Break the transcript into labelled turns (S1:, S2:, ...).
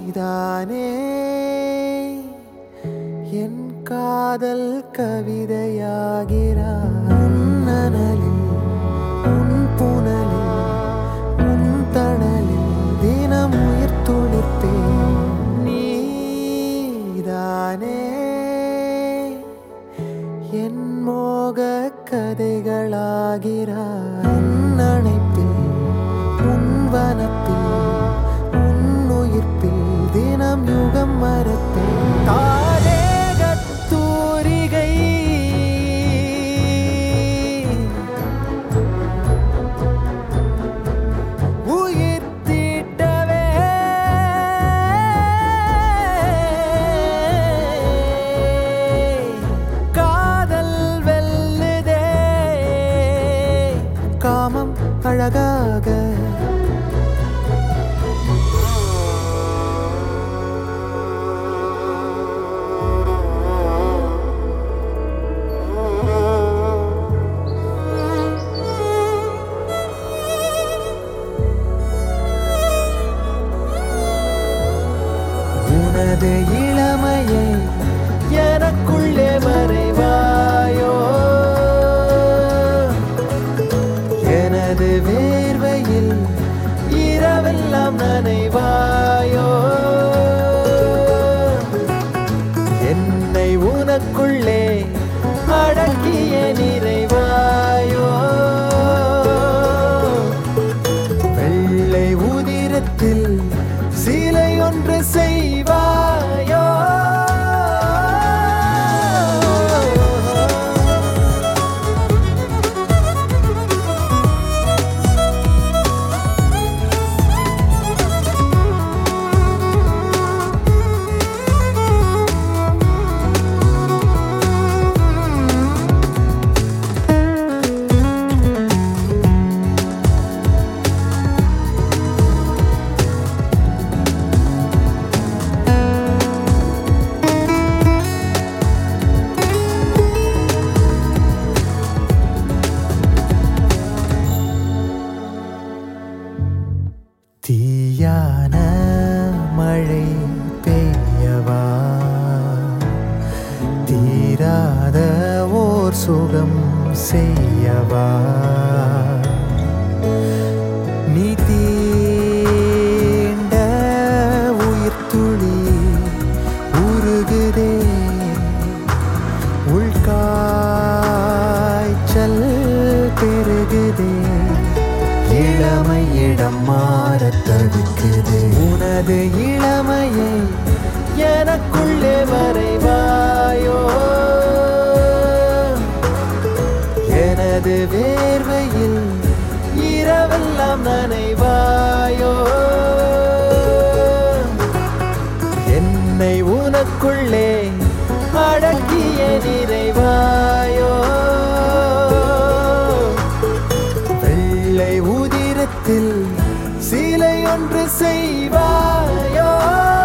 S1: நீதானே என் காதல் கவிதையாகிறாய் உன் அனலில் உன் புனலில் உன் தணலில் தினம் உயிர் துளிர்ப்பேன் நீதானே என் மோக கதைகளாகிறாய் உன் அணைப்பில் உன் வனப்பில் உன் உயிர்ப்பில் தினம் யுகம் மறப்பேன் தாரேகத் தூரிகை உயிர் தீட்டவே காதல் வெல்லுதே காமம் அழகாக உனது இளமையை எனக்குள்ளே மறைவாயோ எனது வேர்வையில் இரவெல்லாம் நனைவாயோ என்னை உனக்குள்ளே அடக்கிய நிறைவாயோ வெள்ளை உதிரத்தில் சிலை ஒன்று செய்வாயோ தீயான மழை பெய்யவா தீராத ஓர் சுகம் செய்யவா நீ தீண்ட உயிர் துளி உருகுதே உள்காய்ச்சல் பெருகுதே இளமை இடம் மாறத் தடுக்குது உனது இளமையை எனக்குள்ளே வரைவாயோ எனது வேர்வையில் இரவெல்லாம் நனைவாயோ என்னை உனக்குள்ளே அடக்கிய நிறைவாயோ வெள்ளை உதிரத்தில் சிலை ஒன்று செய்வாயோ